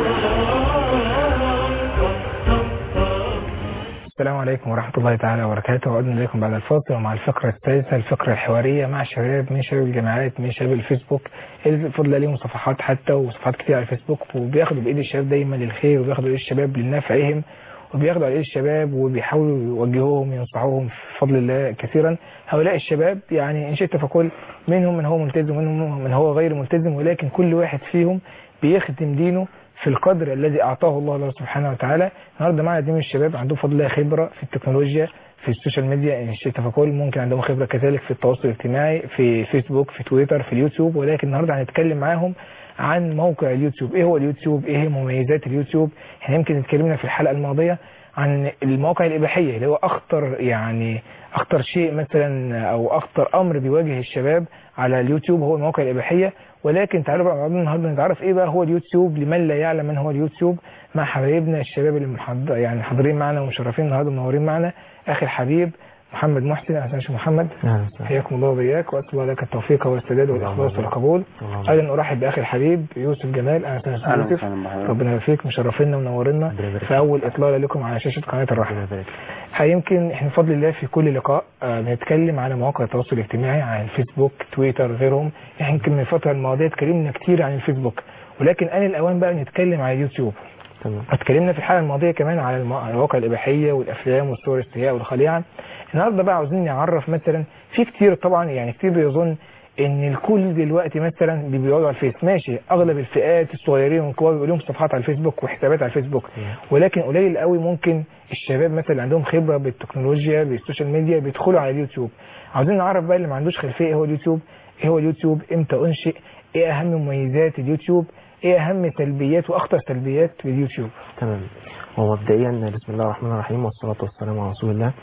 السلام عليكم ورحمة الله تعالى وبركاته وعدنا إليكم بعد الفاصل ومع الفقرة الثالثة الفقرة الحوارية مع شباب من شباب الجامعات من شباب الفيسبوك اللي بفضل ليهم صفحات حتى وصفحات كتير على الفيسبوك وبياخدوا بإيد الشباب دايما للخير وبياخدوا بإيد الشباب لنفعهم وبياخدوا على إيد الشباب وبيحاولوا يوجهوهم وينصحوهم بفضل الله كثيرا هؤلاء الشباب يعني إن شئت فقل منهم من هو ملتزم ومنهم من هو غير ملتزم ولكن كل واحد فيهم بيخدم دينه في القدر الذي أعطاه الله له سبحانه وتعالى النهارده معنا دين الشباب عندهم فضل الله خبرة في التكنولوجيا في السوشيال ميديا إن شئت فقل ممكن عندهم خبرة كذلك في التواصل الاجتماعي في فيسبوك في تويتر في اليوتيوب ولكن النهارده هنتكلم معاهم عن موقع اليوتيوب ايه هو اليوتيوب ايه هي مميزات اليوتيوب احنا يمكن اتكلمنا في الحلقة الماضية عن المواقع الإباحية اللي هو أخطر يعني أخطر شيء مثلا أو أخطر أمر بيواجه الشباب على اليوتيوب هو المواقع الإباحية ولكن تعالوا بقى مع بعضنا النهارده نتعرف إيه بقى هو اليوتيوب لمن لا يعلم من هو اليوتيوب مع حبايبنا الشباب اللي محضر يعني حاضرين معنا ومشرفين النهارده منورين معنا أخي الحبيب محمد محسن أهلا وسهلا محمد أهلا وسهلا. حياكم الله وبياك وأسأل الله لك التوفيق والسداد والإخلاص والقبول اللهم أيضا أرحب بأخي الحبيب يوسف جمال أهلا وسهلا أهلا يوسف وسهلا بحضرتك. ربنا يبارك فيك مشرفينا ومنورنا ربنا يبارك في أول إطلالة لكم على شاشة قناة الرحمة ربنا يبارك. يمكن احنا بفضل الله في كل لقاء آه، بنتكلم على مواقع التواصل الاجتماعي عن الفيسبوك تويتر غيرهم احنا يمكن من الفترة الماضية اتكلمنا كتير عن الفيسبوك ولكن آن الأوان بقى نتكلم عن اليوتيوب تمام اتكلمنا في الحلقة الماضية كمان على الم- على المواقع الإباحية والأفلام والصور السيئة والخليعة النهاردة بقى عاوزين نعرف مثلا في كتير طبعا يعني كتير بيظن ان الكل دلوقتي مثلا بيقعدوا على الفيس ماشي اغلب الفئات الصغيرين والكبار بيبقى لهم صفحات على الفيسبوك وحسابات على الفيسبوك ولكن قليل قوي ممكن الشباب مثلا اللي عندهم خبره بالتكنولوجيا بالسوشيال ميديا بيدخلوا على اليوتيوب عاوزين نعرف بقى اللي ما عندوش خلفيه ايه هو اليوتيوب ايه هو اليوتيوب امتى انشئ ايه اهم مميزات اليوتيوب ايه اهم سلبيات واخطر سلبيات اليوتيوب تمام هو مبدئيا بسم الله الرحمن الرحيم والصلاة والسلام على رسول الله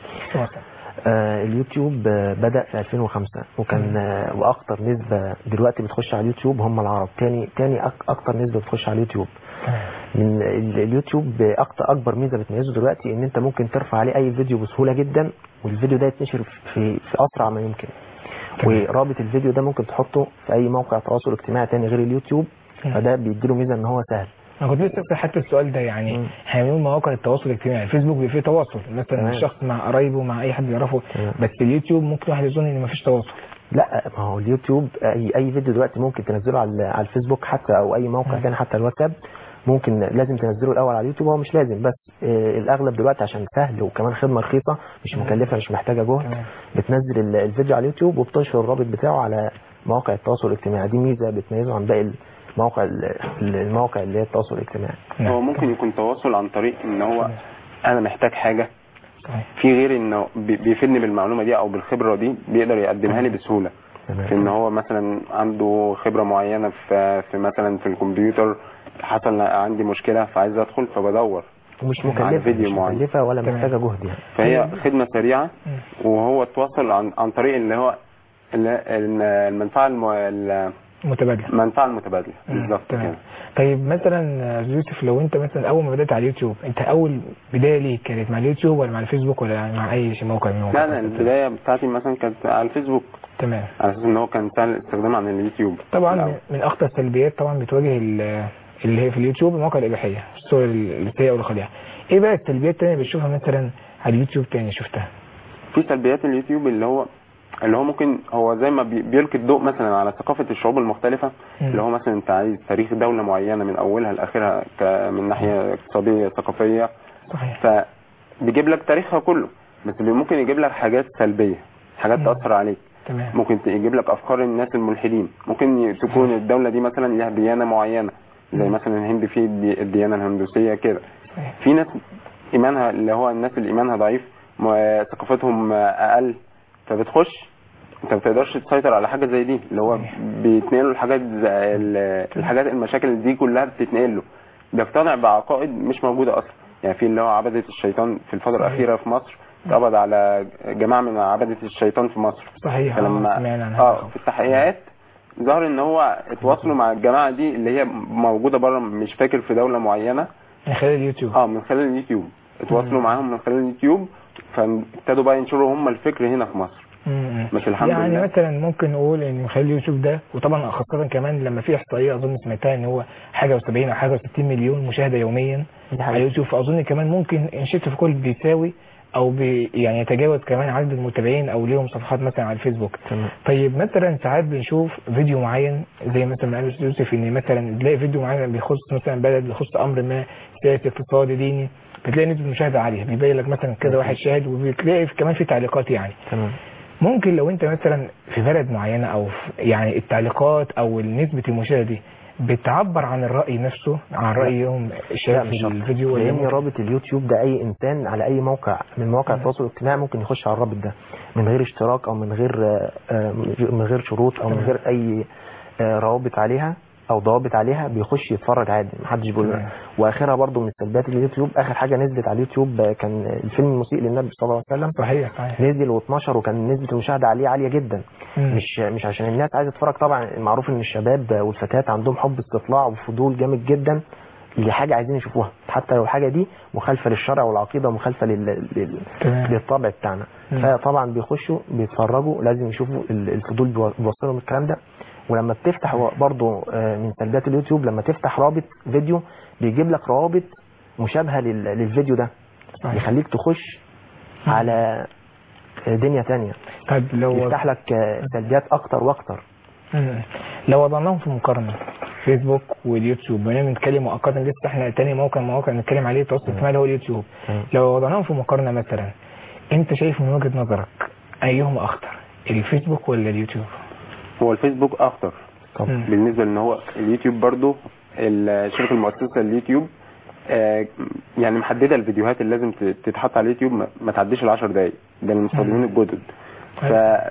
آه اليوتيوب آه بدأ في 2005 وكان آه واكتر نسبة دلوقتي بتخش على اليوتيوب هم العرب تاني تاني أك اكتر نسبة بتخش على اليوتيوب من ال- اليوتيوب اكتر اكبر ميزة بتميزه دلوقتي ان انت ممكن ترفع عليه اي فيديو بسهولة جدا والفيديو ده يتنشر في في اسرع ما يمكن تمام. ورابط الفيديو ده ممكن تحطه في اي موقع تواصل اجتماعي تاني غير اليوتيوب مم. فده بيديله ميزه ان هو سهل انا كنت لسه حتى السؤال ده يعني مم. احنا بنقول مواقع التواصل الاجتماعي الفيسبوك بيبقى فيه تواصل مثلا تمام. الشخص مع قرايبه مع اي حد يعرفه تمام. بس اليوتيوب ممكن واحد يظن ان مفيش تواصل لا ما هو اليوتيوب اي اي فيديو دلوقتي ممكن تنزله على على الفيسبوك حتى او اي موقع مم. تاني حتى الواتساب ممكن لازم تنزله الاول على اليوتيوب هو مش لازم بس آه، الاغلب دلوقتي عشان سهل وكمان خدمه رخيصه مش مم. مكلفه مش محتاجه جهد تمام. بتنزل ال- الفيديو على اليوتيوب وبتنشر الرابط بتاعه على مواقع التواصل الاجتماعي دي ميزه بتميزه عن باقي المواقع ال- المواقع اللي هي التواصل الاجتماعي نعم. هو ممكن يكون تواصل عن طريق ان هو انا محتاج حاجه صحيح. في غير انه بي- بيفيدني بالمعلومه دي او بالخبره دي بيقدر يقدمها لي بسهوله في ان هو مثلا عنده خبره معينه في في مثلا في الكمبيوتر حصل عندي مشكله فعايز ادخل فبدور ومش على مكلفه فيديو مش معين. مكلفه ولا تمام. محتاجه جهد يعني فهي خدمه سريعه مم. وهو تواصل عن عن طريق اللي هو اللي- المنفعه الم- متبادله المنفعه المتبادله مم. بالظبط تمام كده طيب مثلا يا يوسف لو انت مثلا اول ما بدات على اليوتيوب انت اول بدايه ليك كانت مع اليوتيوب ولا مع الفيسبوك ولا مع اي شيء موقع من لا المواقع لا البدايه بتاعتي مثلا كانت على الفيسبوك تمام على اساس ان هو كان سهل الاستخدام عن اليوتيوب طبعا الأول. من- من اخطر السلبيات طبعا بتواجه ال- اللي هي في اليوتيوب المواقع الاباحيه الصور السيئه والخادعه ايه بقى السلبيات التانية اللي بتشوفها مثلا على اليوتيوب تاني شفتها في سلبيات اليوتيوب اللي هو اللي هو ممكن هو زي ما بي- بيلقي الضوء مثلا على ثقافة الشعوب المختلفة مم. اللي هو مثلا انت عايز تاريخ دولة معينة من اولها لاخرها ك- من ناحية اقتصادية ثقافية صحيح فبيجيب لك تاريخها كله بس بي- ممكن يجيب لك حاجات سلبية حاجات مم. تأثر عليك تمام ممكن ت- يجيب لك افكار الناس الملحدين ممكن ي- تكون الدولة دي مثلا لها ديانة معينة زي مم. مثلا الهند في الدي- الديانة الهندوسية كده صحيح في ناس ايمانها اللي هو الناس اللي ايمانها ضعيف م- ثقافتهم اقل فبتخش انت ما بتقدرش تسيطر على حاجه زي دي اللي هو بيتنقلوا الحاجات زي ال- الحاجات المشاكل دي كلها بتتنقل له بيقتنع بعقائد مش موجوده اصلا يعني في اللي هو عبده الشيطان في الفتره الاخيره في مصر اتقبض على جماعه من عبده الشيطان في مصر صحيح اه فلما سمعنا عنها اه في التحقيقات ظهر ان هو اتواصلوا مع الجماعه دي اللي هي موجوده بره مش فاكر في دوله معينه من خلال اليوتيوب اه من خلال اليوتيوب اتواصلوا مم. معاهم من خلال اليوتيوب فابتدوا بقى ينشروا هم الفكر هنا في مصر مم. بس الحمد يعني لله. مثلا ممكن نقول ان من خلال اليوتيوب ده وطبعا خاصة كمان لما في احصائية اظن سمعتها ان هو حاجة و70 او حاجة و60 مليون مشاهدة يوميا دي على حقيقة. اليوتيوب فاظن كمان ممكن انشيت في كل بيساوي او بي يعني يتجاوز كمان عدد المتابعين او ليهم صفحات مثلا على الفيسبوك تمام طيب مثلا ساعات بنشوف فيديو معين زي مثلا ما قال الأستاذ يوسف ان مثلا تلاقي فيديو معين بيخص مثلا بلد بيخص امر ما سياسي اقتصادي ديني بتلاقي نسبة مشاهدة عالية بيبين لك مثلا كذا واحد شاهد وبتلاقي كمان في تعليقات يعني تمام ممكن لو انت مثلا في بلد معينة او في يعني التعليقات او نسبة المشاهدة دي بتعبر عن الرأي نفسه عن رأيهم الشباب لا مش في شرط. الفيديو ولا لان ممكن- رابط اليوتيوب ده اي انسان على اي موقع من مواقع التواصل الاجتماعي ممكن يخش على الرابط ده من غير اشتراك او من غير آه، آه، من غير شروط او من تمام. غير اي آه، روابط عليها او ضوابط عليها بيخش يتفرج عادي محدش بيقول لا. تمام. واخرها برضو من سلبيات اليوتيوب اخر حاجه نزلت على اليوتيوب آه، كان الفيلم المسيء للنبي صلى الله عليه وسلم صحيح صحيح نزل و12 وكان نسبه المشاهده عليه عاليه جدا مم. مش مش عشان الناس عايزه تتفرج طبعا معروف ان الشباب والفتيات عندهم حب استطلاع وفضول جامد جدا لحاجه عايزين يشوفوها حتى لو الحاجه دي مخالفه للشرع والعقيده ومخالفه لل... لل... تمام. للطبع بتاعنا مم. فطبعا بيخشوا بيتفرجوا لازم يشوفوا ال- الفضول بيو- بيوصلهم الكلام ده ولما بتفتح برضه آه، من سلبيات اليوتيوب لما تفتح رابط فيديو بيجيب لك روابط مشابهه لل... للفيديو ده صحيح. يخليك تخش على دنيا تانية طيب لو يفتح لك آه، سلبيات اكتر واكتر مم. لو وضعناهم في مقارنة فيسبوك واليوتيوب بما بنتكلم مؤقتا لسه احنا تاني موقع مواقع نتكلم عليه التواصل الاجتماعي اللي هو اليوتيوب مم. لو وضعناهم في مقارنة مثلا انت شايف من وجهة نظرك ايهما اخطر الفيسبوك ولا اليوتيوب هو الفيسبوك اخطر طب مم. بالنسبه لان هو اليوتيوب برضو الشركه المؤسسه لليوتيوب آه، يعني محدده الفيديوهات اللي لازم ت- تتحط على اليوتيوب ما- ما تعديش ال 10 دقائق ده للمستخدمين الجدد ف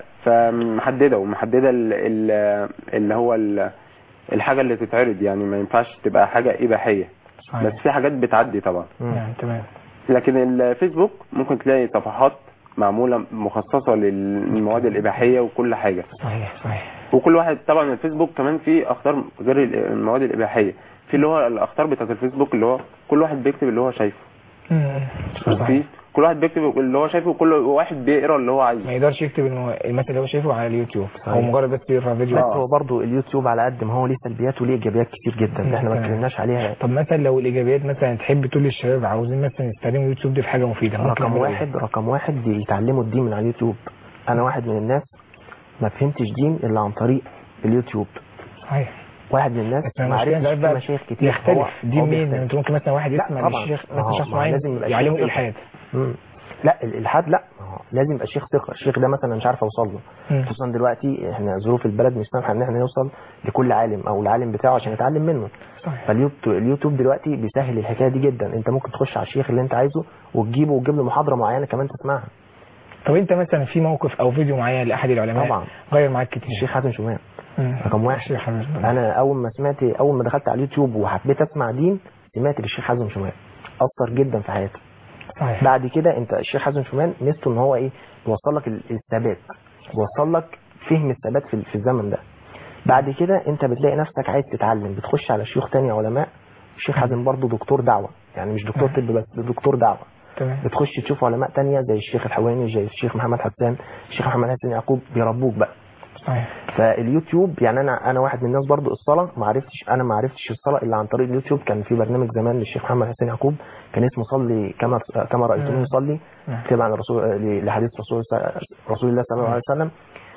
فمحدده ومحدده ال- ال- اللي هو ال- الحاجه اللي تتعرض يعني ما ينفعش تبقى حاجه اباحيه صحيح. بس في حاجات بتعدي طبعا مم. نعم تمام لكن الفيسبوك ممكن تلاقي صفحات معموله مخصصه للمواد الاباحيه وكل حاجه صحيح صحيح وكل واحد طبعا الفيسبوك كمان فيه اخطار غير المواد الاباحيه في اللي هو الاخطار بتاعت الفيسبوك اللي هو كل واحد بيكتب اللي هو شايفه مم. وفي صحيح كل واحد بيكتب اللي هو شايفه كل واحد بيقرا اللي هو عايزه ما يقدرش يكتب انه المثل اللي هو شايفه على اليوتيوب هو صحيح. مجرد بس يرفع فيديو بس هو برضه اليوتيوب على قد ما هو ليه سلبيات وليه ايجابيات كتير جدا مم. احنا ما تمام. اتكلمناش عليها طب مثلا لو الايجابيات مثلا تحب تقول للشباب عاوزين مثلا يستخدموا اليوتيوب ده في حاجه مفيده ممكن رقم يعملوا إيه؟ واحد رقم واحد يتعلموا الدين من على اليوتيوب انا واحد من الناس ما فهمتش دين الا عن طريق اليوتيوب صحيح واحد من الناس بس ما المشكله عرفتش ده في بقى مشايخ كتير يختلف هو- دي هو مين بيختلف. انت ممكن مثلا واحد لا يسمع طبعا. للشيخ ما هو- مثلا شخص ما هو معين لازم يبقى يعلمه شيخ الالحاد مم. لا الالحاد لا ما هو لازم يبقى شيخ ثقه الشيخ ده مثلا مش عارف اوصل له مم. خصوصا دلوقتي احنا ظروف البلد مش سامحه ان احنا نوصل لكل عالم او العالم بتاعه عشان يتعلم منه صحيح فاليوتيوب اليوتيوب دلوقتي بيسهل الحكايه دي جدا انت ممكن تخش على الشيخ اللي انت عايزه وتجيبه وتجيب له محاضره معينه كمان تسمعها طب انت مثلا في موقف او فيديو معين لاحد العلماء طبعا. غير معاك كتير الشيخ حاتم شومان مم. رقم واحد. الشيخ حازم شومان. انا اول ما سمعت اول ما دخلت على اليوتيوب وحبيت اسمع دين سمعت للشيخ حازم شومان اثر جدا في حياتي صحيح بعد كده انت الشيخ حازم شومان ميزته ان هو ايه يوصل لك ال- الثبات يوصل لك فهم الثبات في في الزمن ده بعد كده انت بتلاقي نفسك عايز تتعلم بتخش على شيوخ تاني علماء الشيخ حازم برضه دكتور دعوه يعني مش دكتور طب بس ده دكتور دعوه تمام بتخش تشوف علماء تانية زي الشيخ الحواني زي الشيخ محمد حسان الشيخ محمد حسن يعقوب بيربوك بقى صحيح فاليوتيوب يعني انا انا واحد من الناس برضو الصلاه ما عرفتش انا ما عرفتش الصلاه الا عن طريق اليوتيوب كان في برنامج زمان للشيخ محمد حسين يعقوب كان اسمه صلي كما كما رايتموني مم. يصلي نعم. تبع الرسول لحديث رسول رسول الله صلى الله عليه وسلم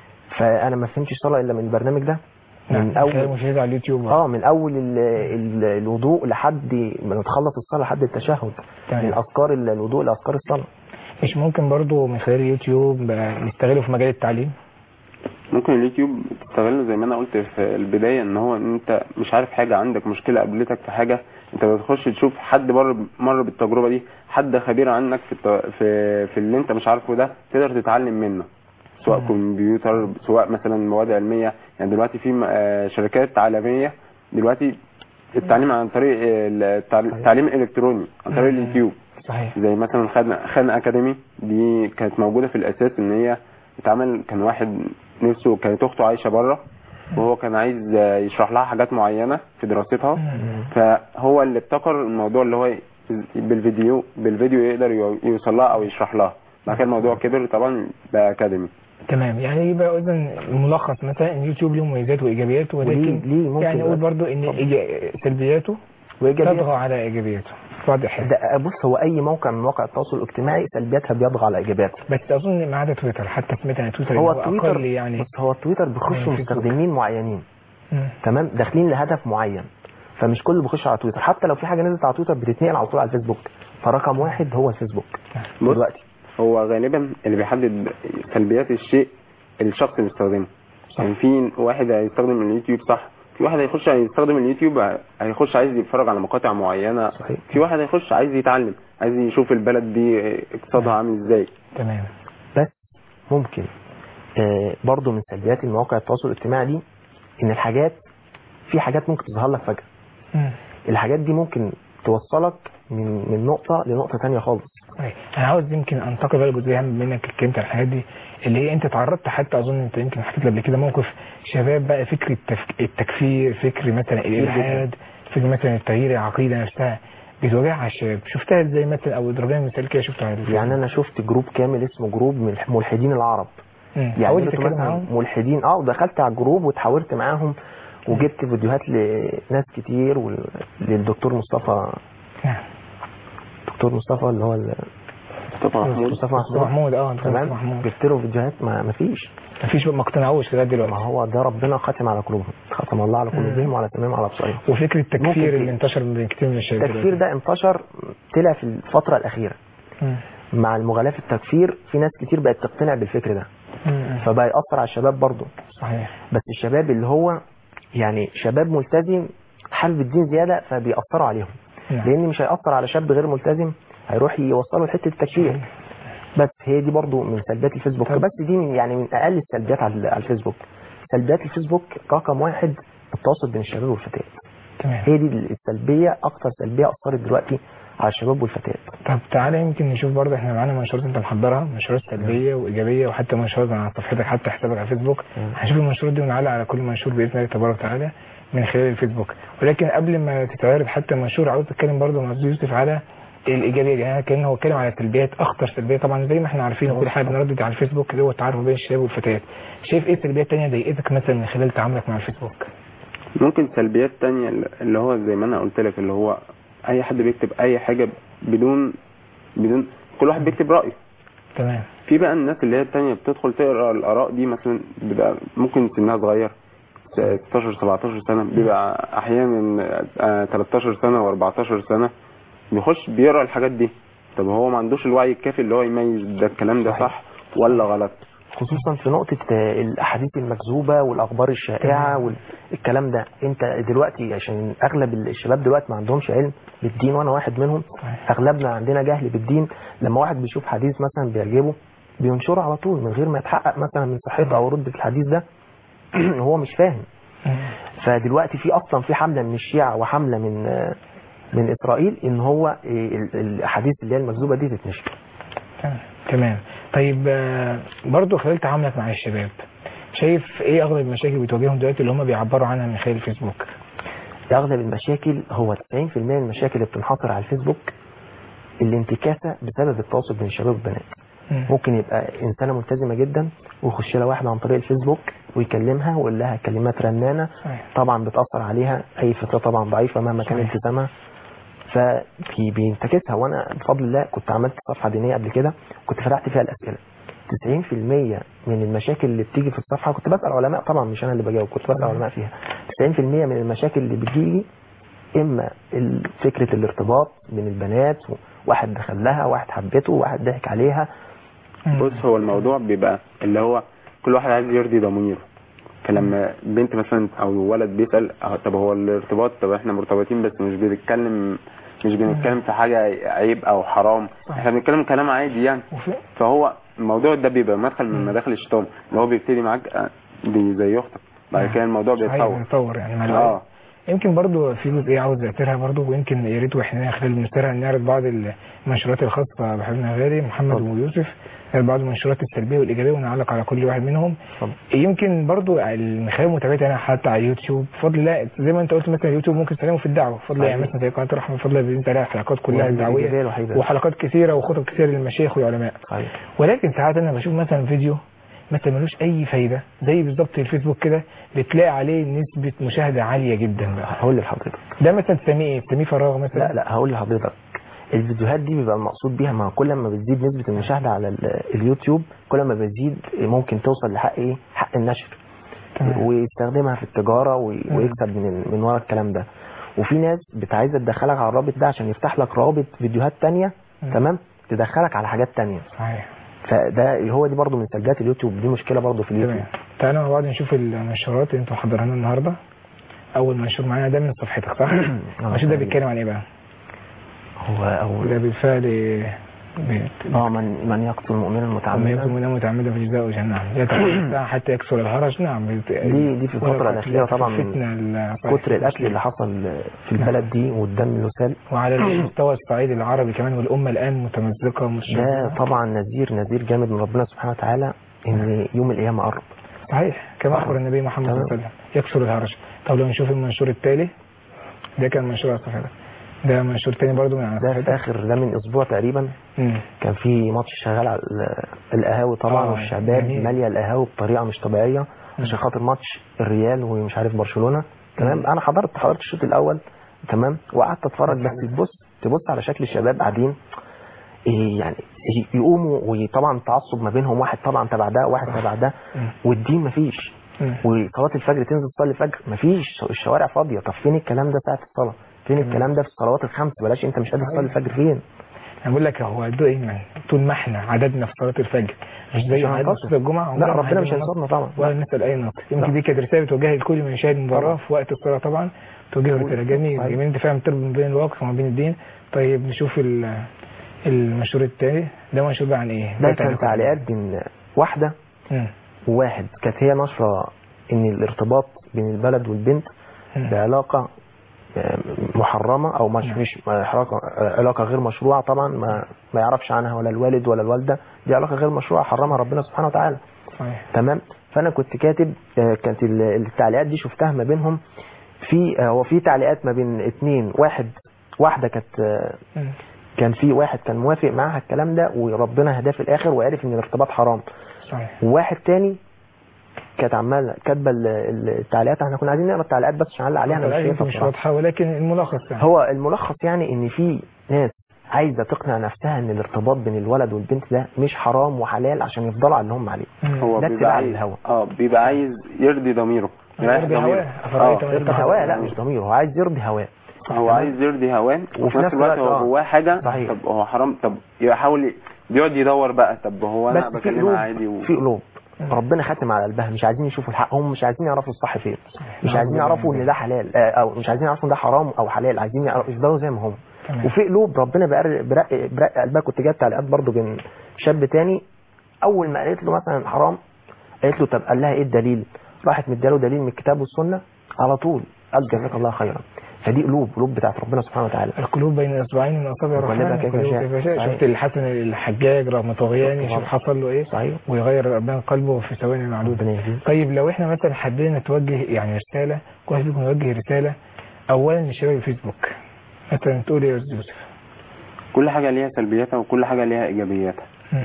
فانا ما فهمتش الصلاه الا من البرنامج ده من نعم اول خلال مشاهدة على اليوتيوب اه من اول ال ال الوضوء لحد ما تخلص الصلاه لحد التشهد تمام. من اذكار ال- الوضوء لاذكار الصلاه مش ممكن برضو من خلال اليوتيوب آه، نستغله في مجال التعليم ممكن اليوتيوب تستغله زي ما انا قلت في البدايه ان هو ان انت مش عارف حاجه عندك مشكله قابلتك في حاجه انت بتخش تشوف حد مر مر بالتجربه دي حد خبير عنك في الت- في في اللي انت مش عارفه ده تقدر تتعلم منه سواء مم. كمبيوتر سواء مثلا مواد علميه يعني دلوقتي في م- آه، شركات عالميه دلوقتي التعليم عن طريق التع- التعليم الالكتروني عن طريق مم. اليوتيوب صحيح زي مثلا خان خان اكاديمي دي كانت موجوده في الاساس ان هي اتعمل كان واحد نفسه كانت اخته عايشه بره وهو كان عايز آه، يشرح لها حاجات معينه في دراستها مم. فهو اللي ابتكر الموضوع اللي هو بالفيديو بالفيديو يقدر يو- يوصل لها او يشرح لها بعد كده الموضوع كبر طبعا بقى اكاديمي تمام يعني يبقى اذا الملخص مثلا ان اليوتيوب له مميزات وايجابيات ولكن وليه- ليه ممكن يعني نقول يبقى- برضو ان طبعا. إيجا- سلبياته وايجابيات تطغى على ايجابياته واضح ده بص هو اي موقع من مواقع التواصل الاجتماعي سلبياتها بيطغى على ايجابياتها بس اظن ما عدا تويتر حتى سمعت عن تويتر هو إن التويتر اقل يعني بص هو التويتر بيخشوا فيسبوك. مستخدمين معينين مم. تمام داخلين لهدف معين فمش كل اللي بيخش على تويتر حتى لو في حاجه نزلت على تويتر بتتنقل على طول على الفيسبوك فرقم واحد هو الفيسبوك بص دلوقتي هو غالبا اللي بيحدد سلبيات الشيء الشخص اللي بيستخدمه صح. يعني في واحد هيستخدم اليوتيوب صح في واحد هيخش هيستخدم اليوتيوب هيخش عايز يتفرج على مقاطع معينة صحيح. في واحد هيخش عايز يتعلم عايز يشوف البلد دي اقتصادها عامل ازاي تمام بس ممكن آه برضو من سلبيات المواقع التواصل الاجتماعي دي ان الحاجات في حاجات ممكن تظهر لك فجاه مم. الحاجات دي ممكن توصلك من من نقطه لنقطه تانية خالص طيب انا عاوز يمكن انتقل بقى لجزئيه اهم بما انك اتكلمت عن الحاجات دي اللي هي انت تعرضت حتى اظن انت يمكن حكيت لي قبل كده موقف شباب بقى فكر التفك... التكفير فكر مثلا الالحاد فكر مثلا التغيير العقيده نفسها بتواجهها على الشباب شفتها ازاي مثلا او اضربين مثال كده شفته على الفيسبوك. يعني انا شفت جروب كامل اسمه جروب من ملحدين العرب مم. يعني حاولت انتوا تتكلم مثلا معاهم ملحدين اه ودخلت على الجروب واتحاورت معاهم وجبت فيديوهات لناس كتير وللدكتور مصطفى نعم دكتور مصطفى اللي هو ال- مصطفى محمود مصطفى مصطفى محمود محمود اه مصطفى تمام محمود جبت له فيديوهات ما ما فيش مفيش ما اقتنعوش لغايه ما دلوقتي هو ده ربنا ختم على قلوبهم ختم الله على قلوبهم وعلى سمعهم على ابصارهم وفكر التكفير ممكن اللي انتشر بين كتير من الشباب التكفير ده انتشر طلع في الفتره الاخيره مم. مع المغالاة في التكفير في ناس كتير بقت تقتنع بالفكر ده مم. فبقى يأثر على الشباب برضه صحيح بس الشباب اللي هو يعني شباب ملتزم حابب الدين زياده فبيأثروا عليهم نعم. لان مش هيأثر على شاب غير ملتزم هيروح يوصله لحته التكفير بس هي دي برضو من سلبيات الفيسبوك طب- بس دي من يعني من اقل السلبيات على على الفيسبوك سلبيات الفيسبوك رقم واحد التواصل بين الشباب والفتيات تمام هي دي السلبيه اكتر سلبيه اثرت دلوقتي على الشباب والفتيات طب تعالى يمكن نشوف برضه احنا معانا منشورات انت محضرها منشورات سلبيه وايجابيه وحتى منشورات على صفحتك حتى حسابك على الفيسبوك مم. هنشوف المنشورات دي ونعلق على كل منشور باذن الله تبارك وتعالى من خلال الفيسبوك ولكن قبل ما تتعرض حتى المنشور عاوز اتكلم برضه مع أستاذ يوسف على الايجابيه يعني كان هو اتكلم على سلبيات اخطر سلبيه طبعا زي ما احنا عارفين وكل حاجه بنردد على الفيسبوك اللي هو التعارف بين الشباب والفتيات شايف ايه سلبيات تانية ضايقتك مثلا من خلال تعاملك مع الفيسبوك ممكن سلبيات تانية اللي هو زي ما انا قلت لك اللي هو اي حد بيكتب اي حاجة بدون بدون كل واحد بيكتب رأيه تمام في بقى الناس اللي هي التانية بتدخل تقرا الآراء دي مثلا بيبقى ممكن سنها صغير 16 17 سنة بيبقى أحيانا آه، 13 سنة و14 سنة بيخش بيقرا الحاجات دي طب هو ما عندوش الوعي الكافي اللي هو يميز ده الكلام ده صح ولا غلط خصوصا في نقطة آه، الأحاديث المكذوبة والأخبار الشائعة والكلام ده أنت دلوقتي عشان أغلب الشباب دلوقتي ما عندهمش علم بالدين وأنا واحد منهم صحيح. أغلبنا عندنا جهل بالدين لما واحد بيشوف حديث مثلا بيعجبه بينشره على طول من غير ما يتحقق مثلا من صحته أو ردة الحديث ده هو مش فاهم فدلوقتي في اصلا في حمله من الشيعة وحمله من آه، من اسرائيل ان هو آه، ال- الاحاديث اللي هي المكذوبه دي تتنشر تمام تمام طيب آه، برضو خلال تعاملك مع الشباب شايف ايه اغلب المشاكل اللي بتواجههم دلوقتي اللي هم بيعبروا عنها من خلال الفيسبوك اغلب المشاكل هو 90% من المشاكل اللي بتنحصر على الفيسبوك الانتكاسه بسبب التواصل بين الشباب والبنات مم. ممكن يبقى انسانه ملتزمه جدا ويخش لها واحده عن طريق الفيسبوك ويكلمها ويقول لها كلمات رنانه صحيح. طبعا بتاثر عليها اي فتاه طبعا ضعيفه مهما كان صحيح. التزامها فبي- بينتكسها وانا بفضل الله كنت عملت صفحه دينيه قبل كده كنت فتحت فيها الاسئله 90% من المشاكل اللي بتيجي في الصفحه كنت بسال علماء طبعا مش انا اللي بجاوب كنت بسال علماء فيها 90% من المشاكل اللي بتجيلي اما ال- فكره الارتباط بين البنات واحد دخل لها واحد حبته واحد ضحك عليها مم. بص هو الموضوع بيبقى اللي هو كل واحد عايز يرضي ضميره فلما بنت مثلا او ولد بيسال آه، طب هو الارتباط طب احنا مرتبطين بس مش بنتكلم مش بنتكلم في حاجه عيب او حرام صح. احنا بنتكلم كلام عادي يعني وفي- فهو الموضوع ده بيبقى مدخل من مداخل الشيطان اللي هو بيبتدي معاك آه، دي زي اختك بعد كده الموضوع صحيح، بيتطور بيتطور يعني مع اه الوقت. يمكن برضو في جزئيه عاوز اذكرها برضو ويمكن يا ريت واحنا خلال بنذكرها نعرض بعض المنشورات الخاصه بحبيبنا غالي محمد اتفضل. ويوسف نعرض بعض المنشورات السلبيه والايجابيه ونعلق على كل واحد منهم اتفضل. يمكن برضو من خلال متابعتي انا حتى على اليوتيوب بفضل الله زي ما انت قلت مثلا اليوتيوب ممكن تستخدمه في الدعوه بفضل الله يعني صحيح. مثلا زي قناه الرحمه بفضل الله بينزل عليها حلقات كلها والإيجابية دعويه الوحيدة. وحلقات كثيره وخطب كثيره للمشايخ والعلماء صحيح ولكن ساعات انا بشوف مثلا فيديو مثلا ملوش اي فايده زي بالظبط الفيسبوك كده بتلاقي عليه نسبه مشاهده عاليه جدا بقى هقول لحضرتك ده مثلا تسميه ايه تسميه فراغ مثلا لا لا هقول لحضرتك الفيديوهات دي بيبقى المقصود بيها مع كل ما بتزيد نسبة المشاهدة على ال- اليوتيوب كل ما بتزيد ممكن توصل لحق ايه حق النشر تمام. ويستخدمها في التجارة وي- مم. ويكسب من من ورا الكلام ده وفي ناس بت- عايزة تدخلك على الرابط ده عشان يفتح لك روابط فيديوهات تانية مم. تمام تدخلك على حاجات تانية صحيح فده هو دي برضو من سلبيات اليوتيوب دي مشكلة برضو في اليوتيوب تمام تعالى مع بعض نشوف المنشورات اللي انتوا محضرينها النهارده اول منشور معانا ده من صفحتك صح؟ المنشور ده بيتكلم عن ايه بقى؟ هو أول ده بالفعل بيت- اه من من يقتل مؤمنا أما متعمدا يكون منا متعمدا فجزاؤه جهنم يتعمد حتى يكسر الهرج نعم دي- دي في الفترة الأخيرة طبعا من فتنة ال- كتر القتل اللي حصل في البلد دي والدم اللي سال وعلى المستوى الصعيدي العربي كمان والأمة الآن متمزقة ده ومتشابهة طبعا نذير نذير جامد من ربنا سبحانه وتعالى ان يوم القيامه قرب صحيح كما أخبر النبي محمد صلى الله عليه وسلم يكسر الهرج طب لو نشوف المنشور التالي ده كان منشور على الصفحة ده منشور تاني برضو من على ده في الصفحة اخر ده من اسبوع تقريبا مم. كان في ماتش شغال على ال- القهاوي طبعا آه، والشباب جميل. ماليه القهاوي بطريقه مش طبيعيه عشان خاطر ماتش الريال ومش عارف برشلونه تمام انا حضرت حضرت الشوط الاول تمام وقعدت اتفرج بس تبص تبص على شكل الشباب قاعدين إيه يعني يقوموا وطبعا تعصب ما بينهم واحد طبعا تبع ده واحد تبع ده مم. والدين مفيش مم. وصلاه الفجر تنزل تصلي الفجر مفيش الشوارع فاضيه طب فين الكلام ده ساعه الصلاه فين الكلام ده في الصلوات الخمس بلاش انت مش قادر تصلي الفجر فين انا بقول لك هو دايما طول ما احنا عددنا في صلاه الفجر مش زي مش عدد هننتصر. صلاه الجمعه لا عمرنا ما ربنا مش هنجيب هينصرنا النصر طبعا ولا نسال اي نصر يمكن لا. دي كانت رساله توجهها لكل من يشاهد المباراه طبعا. في وقت الصلاه طبعا توجهه طبعا. رساله جميل صحيح. جميل انت فاهم تربط ما بين الواقع وما بين الدين طيب نشوف ال- المنشور التاني ده منشور بقى عن ايه؟ ده ده كان تعليق. تعليقات بين واحده مم. وواحد كانت هي نشره ان الارتباط بين البلد والبنت مم. بعلاقه آه، محرمه او مش نعم. مش علاقه علاقه غير مشروعه طبعا ما ما يعرفش عنها ولا الوالد ولا الوالده دي علاقه غير مشروعه حرمها ربنا سبحانه وتعالى صحيح تمام فانا كنت كاتب آه، كانت ال- التعليقات دي شفتها ما بينهم في آه، هو في تعليقات ما بين اتنين واحد واحده كانت آه، مم. كان في واحد كان موافق معاها الكلام ده وربنا هداه في الاخر وعرف ان الارتباط حرام صحيح وواحد تاني كانت عماله كاتبه ال- ال- التعليقات احنا كنا عايزين نقرا التعليقات بس عشان نعلق عليها انا مش الآية شايفها مش بصراحة. واضحة ولكن الملخص يعني هو الملخص يعني ان في ناس عايزه تقنع نفسها ان الارتباط بين الولد والبنت ده مش حرام وحلال عشان يفضلوا على اللي هم عليه مم. هو ده بيبقى اتباع عايز للهوى. اه بيبقى عايز يرضي ضميره يريح يرضي ضميره. هواه. أفرأيت آه. من يرضي هواه لا مش ضميره هو عايز يرضي هواه هو عايز يرضي هواه وفي نفس الوقت هو آه. جواه حاجه صحيح. طب هو حرام طب يحاول بيقعد يدور بقى طب هو انا بس في قلوب بكلمها عادي و... في قلوب ربنا ختم على قلبها مش عايزين يشوفوا الحق هم مش عايزين يعرفوا الصح فين مش عايزين يعرفوا ان ده حلال آه، او مش عايزين يعرفوا ان ده حرام او حلال عايزين يعرفوا يفضلوا زي ما هم تمام. وفي قلوب ربنا برق برق برق قلبها كنت جايب تعليقات برضو بين شاب تاني اول ما قالت له مثلا حرام قالت له طب قال لها ايه الدليل راحت مدياله دليل من الكتاب والسنه على طول قال جزاك الله خيرا فدي قلوب قلوب بتاعت ربنا سبحانه وتعالى القلوب بين اصبعين من اصابع وقلبها الرحمن كيف القلوب شاء. كيف شاء صحيح. شفت الحسن الحجاج رغم طغيانه طبعا. شوف حصل له ايه صحيح ويغير ربنا قلبه في ثواني معدودة ربنا يهديه طيب لو احنا مثلا حبينا نتوجه يعني رسالة كويس بيكون نوجه رسالة اولا لشباب الفيسبوك مثلا تقول ايه يا أستاذ يوسف كل حاجه ليها سلبياتها وكل حاجه ليها ايجابياتها مم.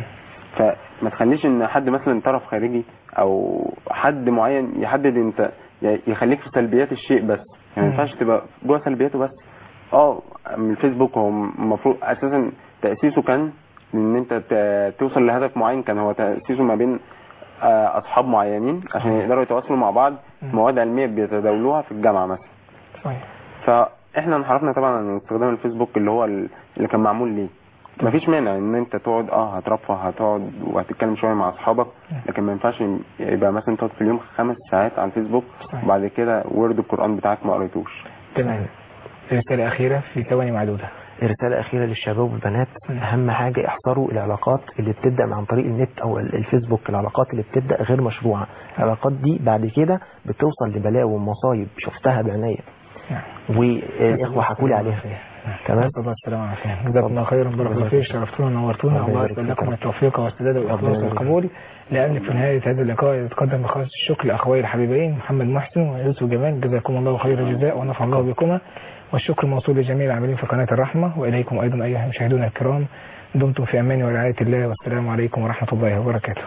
فما تخليش ان حد مثلا طرف خارجي او حد معين يحدد انت يعني يخليك في سلبيات الشيء بس يعني ما مم. ينفعش تبقى جوه سلبياته بس اه من الفيسبوك هو المفروض اساسا تاسيسه كان ان انت ت- توصل لهدف معين كان هو تاسيسه ما بين آه، اصحاب معينين عشان يقدروا يتواصلوا مع بعض مم. مواد علميه بيتداولوها في الجامعه مثلا صحيح فاحنا انحرفنا طبعا عن استخدام الفيسبوك اللي هو ال- اللي كان معمول ليه مفيش مانع ان انت تقعد اه هترفه هتقعد وهتتكلم شويه مع اصحابك لكن ما ينفعش يبقى مثلا تقعد في اليوم خمس ساعات على الفيسبوك صحيح. وبعد كده ورد القران بتاعك ما قريتوش تمام رسالة أخيرة في ثواني معدودة رسالة أخيرة للشباب والبنات أهم حاجة احذروا العلاقات اللي بتبدأ عن طريق النت أو ال- الفيسبوك العلاقات اللي بتبدأ غير مشروعة العلاقات دي بعد كده بتوصل لبلاوي ومصايب شفتها بعينيا نعم والإخوة حكوا لي عليها تمام نسأل الله السلامة والعافية جزاكم الله خيرا بارك الله فيك شرفتونا ونورتونا ربنا الله يبارك يسأل فيك. لكم التوفيق والسداد والإخلاص ربنا يبارك والقبول لأن في نهاية هذا اللقاء يتقدم بخالص الشكر لأخوي الحبيبين محمد محسن ويوسف جمال جزاكم الله خير الجزاء ونفع الله بكما والشكر موصول لجميع العاملين في قناة الرحمة وإليكم أيضا أيها المشاهدون الكرام دمتم في أمان ورعاية الله والسلام عليكم ورحمة الله وبركاته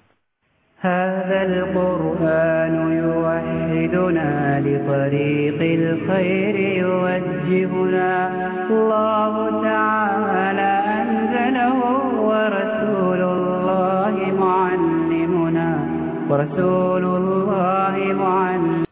هذا القرآن يوحدنا لطريق الخير يوجهنا الله تعالى أنزله ورسول الله معلمنا ورسول الله معلمنا